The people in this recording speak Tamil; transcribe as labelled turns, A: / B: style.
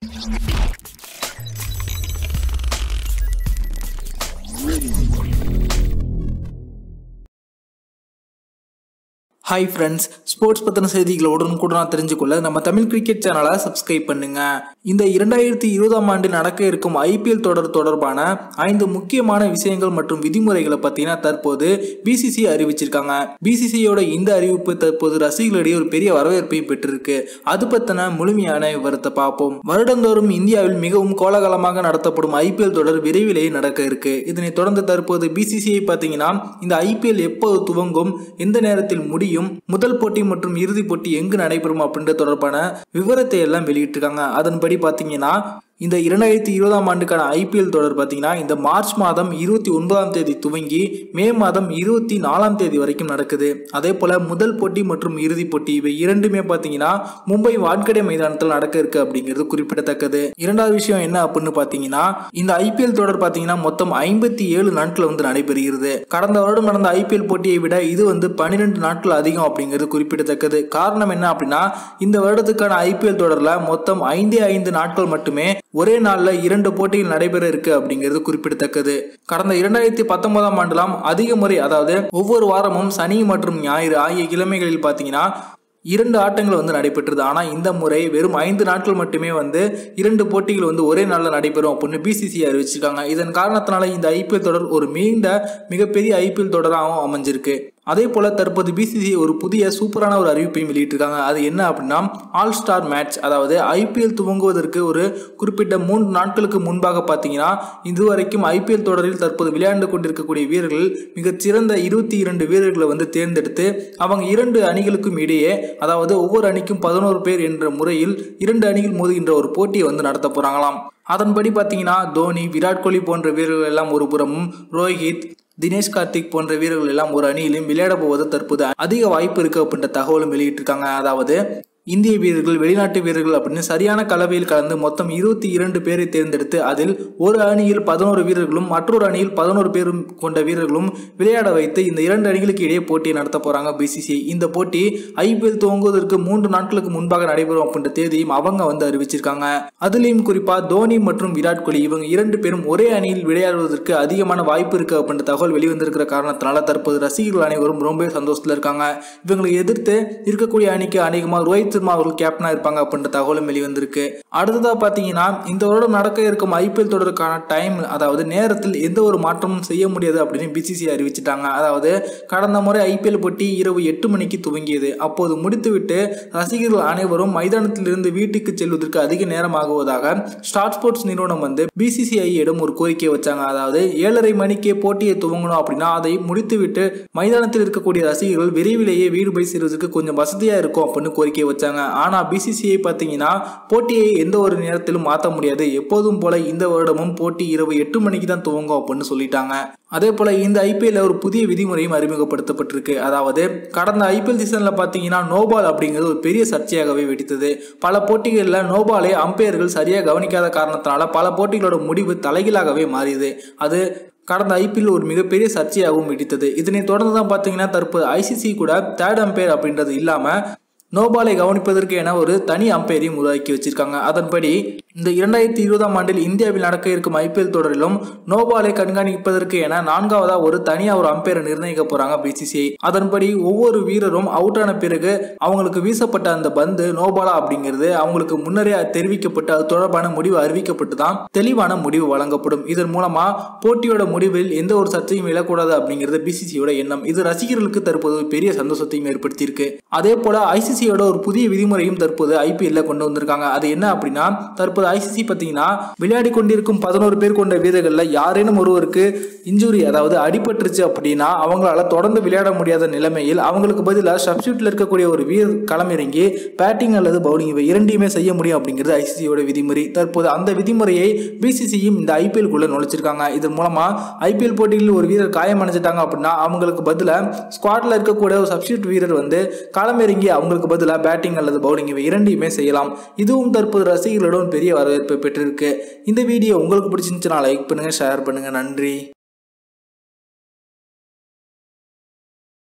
A: ஹாய் ஃப்ரெண்ட்ஸ் ஸ்போர்ட்ஸ் பற்றின செய்திகளை உடனுக்குடனாக தெரிஞ்சுக்கொள்ள நம்ம தமிழ் கிரிக்கெட் சேனலை சப்ஸ்கிரைப் பண்ணுங்க இந்த இரண்டாயிரத்தி இருபதாம் ஆண்டு நடக்க இருக்கும் ஐபிஎல் தொடர் தொடர்பான ஐந்து முக்கியமான விஷயங்கள் மற்றும் விதிமுறைகளை பற்றின தற்போது பிசிசி அறிவிச்சிருக்காங்க பிசிசியோட இந்த அறிவிப்பு தற்போது ரசிகர்களிடையே ஒரு பெரிய வரவேற்பை பெற்றிருக்கு அது பற்றின முழுமையான விவரத்தை பார்ப்போம் வருடந்தோறும் இந்தியாவில் மிகவும் கோலாகலமாக நடத்தப்படும் ஐபிஎல் தொடர் விரைவிலேயே நடக்க இருக்கு இதனைத் தொடர்ந்து தற்போது பிசிசிஐ பார்த்தீங்கன்னா இந்த ஐபிஎல் எப்போது துவங்கும் எந்த நேரத்தில் முடியும் முதல் போட்டி மற்றும் இறுதிப் போட்டி எங்கு நடைபெறும் அப்படின்ற தொடர்பான விவரத்தை எல்லாம் வெளியிட்டிருக்காங்க அதன்படி பார்த்தீங்கன்னா இந்த இரண்டாயிரத்தி இருபதாம் ஆண்டுக்கான ஐபிஎல் தொடர் பார்த்தீங்கன்னா இந்த மார்ச் மாதம் இருபத்தி ஒன்பதாம் தேதி துவங்கி மே மாதம் இருபத்தி நாலாம் தேதி வரைக்கும் நடக்குது அதே போல முதல் போட்டி மற்றும் இறுதிப் போட்டி இவை இரண்டுமே பார்த்தீங்கன்னா மும்பை வான்கடை மைதானத்தில் நடக்க இருக்கு அப்படிங்கிறது குறிப்பிடத்தக்கது இரண்டாவது விஷயம் என்ன அப்படின்னு பார்த்தீங்கன்னா இந்த ஐபிஎல் தொடர் பார்த்தீங்கன்னா மொத்தம் ஐம்பத்தி ஏழு நாட்கள் வந்து நடைபெறுகிறது கடந்த வருடம் நடந்த ஐபிஎல் போட்டியை விட இது வந்து பன்னிரெண்டு நாட்கள் அதிகம் அப்படிங்கிறது குறிப்பிடத்தக்கது காரணம் என்ன அப்படின்னா இந்த வருடத்துக்கான ஐபிஎல் தொடரில் மொத்தம் ஐந்தே ஐந்து நாட்கள் மட்டுமே ஒரே நாளில் இரண்டு போட்டிகள் நடைபெற இருக்கு அப்படிங்கிறது குறிப்பிடத்தக்கது கடந்த இரண்டாயிரத்தி பத்தொன்பதாம் ஆண்டுலாம் அதிக முறை அதாவது ஒவ்வொரு வாரமும் சனி மற்றும் ஞாயிறு ஆகிய கிழமைகளில் பார்த்தீங்கன்னா இரண்டு ஆட்டங்கள் வந்து நடைபெற்றது ஆனால் இந்த முறை வெறும் ஐந்து நாட்கள் மட்டுமே வந்து இரண்டு போட்டிகள் வந்து ஒரே நாளில் நடைபெறும் அப்படின்னு பிசிசி அறிவிச்சிருக்காங்க இதன் காரணத்தினால இந்த ஐபிஎல் தொடர் ஒரு நீண்ட மிகப்பெரிய ஐபிஎல் தொடராகவும் அமைஞ்சிருக்கு அதே போல தற்போது பிசிசி ஒரு புதிய சூப்பரான ஒரு அறிவிப்பையும் வெளியிட்டிருக்காங்க அது என்ன அப்படின்னா ஆல் ஸ்டார் மேட்ச் அதாவது ஐபிஎல் துவங்குவதற்கு ஒரு குறிப்பிட்ட மூன்று நாட்களுக்கு முன்பாக பார்த்தீங்கன்னா இதுவரைக்கும் ஐபிஎல் தொடரில் தற்போது விளையாண்டு கொண்டிருக்கக்கூடிய வீரர்கள் மிகச்சிறந்த இருபத்தி இரண்டு வீரர்களை வந்து தேர்ந்தெடுத்து அவங்க இரண்டு அணிகளுக்கும் இடையே அதாவது ஒவ்வொரு அணிக்கும் பதினோரு பேர் என்ற முறையில் இரண்டு அணிகள் மோதுகின்ற ஒரு போட்டியை வந்து நடத்த போறாங்களாம் அதன்படி பார்த்தீங்கன்னா தோனி விராட் கோலி போன்ற வீரர்கள் எல்லாம் ஒரு புறமும் ரோஹித் தினேஷ் கார்த்திக் போன்ற வீரர்கள் எல்லாம் ஒரு அணியிலும் விளையாட போவது தற்போது அதிக வாய்ப்பு இருக்கு அப்படின்ற தகவலும் வெளியிட்டிருக்காங்க அதாவது இந்திய வீரர்கள் வெளிநாட்டு வீரர்கள் அப்படின்னு சரியான கலவையில் கலந்து மொத்தம் இருபத்தி இரண்டு பேரை தேர்ந்தெடுத்து அதில் ஒரு அணியில் பதினோரு வீரர்களும் மற்றொரு அணியில் பதினோரு பேரும் கொண்ட வீரர்களும் விளையாட வைத்து இந்த இரண்டு அணிகளுக்கு இடையே போட்டியை நடத்த போறாங்க பிசிசி இந்த போட்டி ஐபிஎல் துவங்குவதற்கு மூன்று நாட்களுக்கு முன்பாக நடைபெறும் அப்படின்ற தேதியும் அவங்க வந்து அறிவிச்சிருக்காங்க அதுலேயும் குறிப்பா தோனி மற்றும் விராட் கோலி இவங்க இரண்டு பேரும் ஒரே அணியில் விளையாடுவதற்கு அதிகமான வாய்ப்பு இருக்கு அப்படின்ற தகவல் வெளிவந்திருக்கிற காரணத்தினால தற்போது ரசிகர்கள் அனைவரும் ரொம்ப சந்தோஷத்தில் இருக்காங்க இவங்களை எதிர்த்து இருக்கக்கூடிய அணிக்கு அநேகமாக ரோஹித் சர்மா அவர்கள் கேப்டனா இருப்பாங்க அப்படின்ற தகவலும் வெளிவந்திருக்கு அடுத்ததா பாத்தீங்கன்னா இந்த வருடம் நடக்க இருக்கும் ஐபிஎல் தொடருக்கான டைம் அதாவது நேரத்தில் எந்த ஒரு மாற்றமும் செய்ய முடியாது அப்படின்னு பிசிசி அறிவிச்சிட்டாங்க அதாவது கடந்த முறை ஐபிஎல் போட்டி இரவு எட்டு மணிக்கு துவங்கியது அப்போது முடித்துவிட்டு ரசிகர்கள் அனைவரும் மைதானத்திலிருந்து வீட்டுக்கு செல்வதற்கு அதிக நேரம் ஆகுவதாக ஸ்டார் ஸ்போர்ட்ஸ் நிறுவனம் வந்து பிசிசிஐயிடம் ஒரு கோரிக்கை வச்சாங்க அதாவது ஏழரை மணிக்கே போட்டியை துவங்கணும் அப்படின்னா அதை முடித்துவிட்டு மைதானத்தில் இருக்கக்கூடிய ரசிகர்கள் விரைவிலேயே வீடு போய் சேர்வதற்கு கொஞ்சம் வசதியா இருக்கும் அப்படின்னு கோரிக்கை வச்சாங்க ஆனா பிசிசிஐ பார்த்தீங்கன்னா போட்டியை எந்த ஒரு நேரத்திலும் மாற்ற முடியாது எப்போதும் போல இந்த வருடமும் போட்டி இரவு எட்டு மணிக்கு தான் துவங்கும் அப்படின்னு சொல்லிட்டாங்க அதே போல இந்த ஐபிஎல்ல ஒரு புதிய விதிமுறையும் அறிமுகப்படுத்தப்பட்டிருக்கு அதாவது கடந்த ஐபிஎல் சீசன்ல பாத்தீங்கன்னா நோபால் அப்படிங்கிறது ஒரு பெரிய சர்ச்சையாகவே வெடித்தது பல போட்டிகளில் நோபாலை அம்பையர்கள் சரியாக கவனிக்காத காரணத்தினால பல போட்டிகளோட முடிவு தலைகீழாகவே மாறியது அது கடந்த ஐபிஎல் ஒரு மிகப்பெரிய சர்ச்சையாகவும் வெடித்தது இதனை தொடர்ந்து தான் பார்த்தீங்கன்னா தற்போது ஐசிசி கூட தேர்ட் அம்பையர் அப்படின்றது இல்லாமல் நோபாலை கவனிப்பதற்கு என ஒரு தனி அம்பையரையும் உருவாக்கி வச்சிருக்காங்க அதன்படி இந்த இரண்டாயிரத்தி இருபதாம் ஆண்டில் இந்தியாவில் நடக்க இருக்கும் ஐபிஎல் தொடரிலும் நோபாலை கண்காணிப்பதற்கு என நான்காவதா ஒரு தனியா ஒரு அம்பையரை நிர்ணயிக்க போறாங்க பிசிசிஐ அதன்படி ஒவ்வொரு வீரரும் அவுட் ஆன பிறகு அவங்களுக்கு வீசப்பட்ட அந்த பந்து நோபாலா அப்படிங்கிறது அவங்களுக்கு முன்னரே தெரிவிக்கப்பட்டு அது தொடர்பான முடிவு அறிவிக்கப்பட்டு தான் தெளிவான முடிவு வழங்கப்படும் இதன் மூலமா போட்டியோட முடிவில் எந்த ஒரு சர்ச்சையும் எழக்கூடாது அப்படிங்கிறது பிசிசியோட எண்ணம் இது ரசிகர்களுக்கு தற்போது பெரிய சந்தோஷத்தையும் ஏற்படுத்தியிருக்கு அதே போல ஐசிசியோட ஒரு புதிய விதிமுறையும் தற்போது ஐபிஎல்ல கொண்டு வந்திருக்காங்க அது என்ன அப்படின்னா தற்போது ஐசிசி பார்த்தீங்கன்னா விளையாடி கொண்டிருக்கும் பதினோரு பேர் கொண்ட வீரர்கள்ல யாரேனும் ஒருவருக்கு இன்ஜுரி அதாவது அடிபட்டுருச்சு அப்படின்னா அவங்களால தொடர்ந்து விளையாட முடியாத நிலைமையில் அவங்களுக்கு பதிலாக சப்ஸ்டியூட்ல இருக்கக்கூடிய ஒரு வீரர் களமிறங்கி பேட்டிங் அல்லது பவுலிங் இவை இரண்டையுமே செய்ய முடியும் அப்படிங்கிறது ஐசிசியோட விதிமுறை தற்போது அந்த விதிமுறையை பிசிசியும் இந்த ஐபிஎல் குள்ள நுழைச்சிருக்காங்க இதன் மூலமா ஐபிஎல் போட்டிகளில் ஒரு வீரர் காயமடைஞ்சிட்டாங்க அப்படின்னா அவங்களுக்கு பதிலாக ஸ்குவாட்ல இருக்கக்கூடிய ஒரு சப்ஸ்டியூட் வீரர் வந்து களமிறங்கி அவங்களுக்கு பதிலாக பேட்டிங் அல்லது பவுலிங் இவை இரண்டையுமே செய்யலாம் இதுவும் தற்போது ரசிகர்களிடம் பெரிய வரவேற்பை பெற்றிருக்கு இந்த வீடியோ உங்களுக்கு பிடிச்சிருந்துச்சுன்னா லைக் பண்ணுங்க ஷேர் பண்ணுங்க நன்றி